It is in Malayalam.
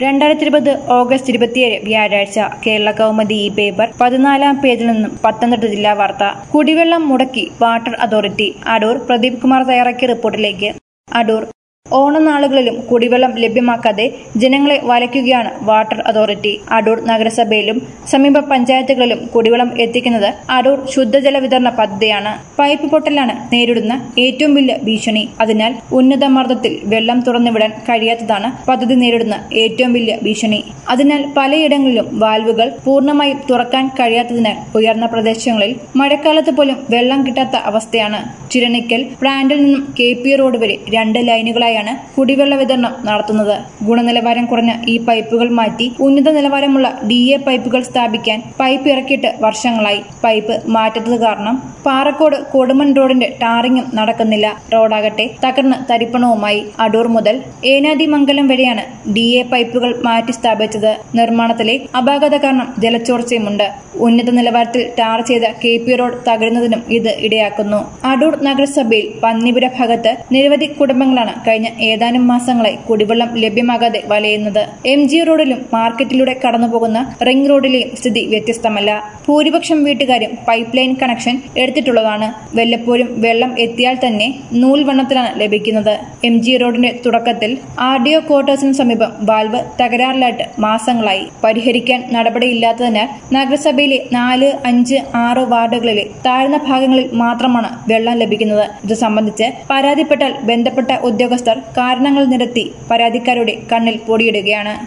രണ്ടായിരത്തി ഇരുപത് ഓഗസ്റ്റ് ഇരുപത്തിയേഴ് വ്യാഴാഴ്ച കേരള കൗമുദി ഈ പേപ്പർ പതിനാലാം പേജിൽ നിന്നും പത്തനംതിട്ട ജില്ലാ വാർത്ത കുടിവെള്ളം മുടക്കി വാട്ടർ അതോറിറ്റി അടൂർ പ്രദീപ് കുമാർ തയ്യാറാക്കിയ റിപ്പോർട്ടിലേക്ക് അടൂർ ഓണനാളുകളിലും കുടിവെള്ളം ലഭ്യമാക്കാതെ ജനങ്ങളെ വലയ്ക്കുകയാണ് വാട്ടർ അതോറിറ്റി അടൂർ നഗരസഭയിലും സമീപ പഞ്ചായത്തുകളിലും കുടിവെള്ളം എത്തിക്കുന്നത് അടൂർ ശുദ്ധജല വിതരണ പദ്ധതിയാണ് പൈപ്പ് പൊട്ടലാണ് നേരിടുന്ന ഏറ്റവും വലിയ ഭീഷണി അതിനാൽ ഉന്നത മർദ്ദത്തിൽ വെള്ളം തുറന്നുവിടാൻ കഴിയാത്തതാണ് പദ്ധതി നേരിടുന്ന ഏറ്റവും വലിയ ഭീഷണി അതിനാൽ പലയിടങ്ങളിലും വാൽവുകൾ പൂർണ്ണമായും തുറക്കാൻ കഴിയാത്തതിനാൽ ഉയർന്ന പ്രദേശങ്ങളിൽ മഴക്കാലത്ത് പോലും വെള്ളം കിട്ടാത്ത അവസ്ഥയാണ് ചിരണിക്കൽ പ്ലാന്റിൽ നിന്നും കെ പി റോഡ് വരെ രണ്ട് ലൈനുകളായാണ് കുടിവെള്ള വിതരണം നടത്തുന്നത് ഗുണനിലവാരം കുറഞ്ഞ ഈ പൈപ്പുകൾ മാറ്റി ഉന്നത നിലവാരമുള്ള ഡി എ പൈപ്പുകൾ സ്ഥാപിക്കാൻ പൈപ്പ് ഇറക്കിയിട്ട് വർഷങ്ങളായി പൈപ്പ് മാറ്റത്തത് കാരണം പാറക്കോട് കൊടുമൺ റോഡിന്റെ ടാറിങ്ങും നടക്കുന്നില്ല റോഡാകട്ടെ തകർന്ന് തരിപ്പണവുമായി അടൂർ മുതൽ ഏനാദിമംഗലം വരെയാണ് ഡി എ പൈപ്പുകൾ മാറ്റി സ്ഥാപിച്ചത് നിർമ്മാണത്തിലെ അപാകത കാരണം ജലച്ചോർച്ചയുമുണ്ട് ഉന്നത നിലവാരത്തിൽ ടാർ ചെയ്ത കെ പി റോഡ് തകരുന്നതിനും ഇത് ഇടയാക്കുന്നു അടൂർ നഗരസഭയിൽ പന്നിപുര ഭാഗത്ത് നിരവധി കുടുംബങ്ങളാണ് കഴിഞ്ഞ ഏതാനും മാസങ്ങളായി കുടിവെള്ളം ലഭ്യമാകാതെ വലയുന്നത് എം ജി റോഡിലും മാർക്കറ്റിലൂടെ കടന്നുപോകുന്ന റിംഗ് റോഡിലെയും സ്ഥിതി വ്യത്യസ്തമല്ല ഭൂരിപക്ഷം വീട്ടുകാരും പൈപ്പ് ലൈൻ കണക്ഷൻ എടുത്തിട്ടുള്ളതാണ് വല്ലപ്പോഴും വെള്ളം എത്തിയാൽ തന്നെ നൂൽവണ്ണത്തിലാണ് ലഭിക്കുന്നത് എം ജി റോഡിന്റെ തുടക്കത്തിൽ ആർ ഡി ഒ ക്വാർട്ടേഴ്സിന് സമീപം വാൽവ് തകരാറിലായിട്ട് മാസങ്ങളായി പരിഹരിക്കാൻ നടപടിയില്ലാത്തതിനാൽ നഗരസഭയിലെ നാല് അഞ്ച് ആറ് വാർഡുകളിലെ താഴ്ന്ന ഭാഗങ്ങളിൽ മാത്രമാണ് വെള്ളം ലഭിക്കുന്നത് ഇത് സംബന്ധിച്ച് പരാതിപ്പെട്ടാൽ ബന്ധപ്പെട്ട ഉദ്യോഗസ്ഥർ കാരണങ്ങൾ നിരത്തി പരാതിക്കാരുടെ കണ്ണിൽ പൊടിയിടുകയാണ്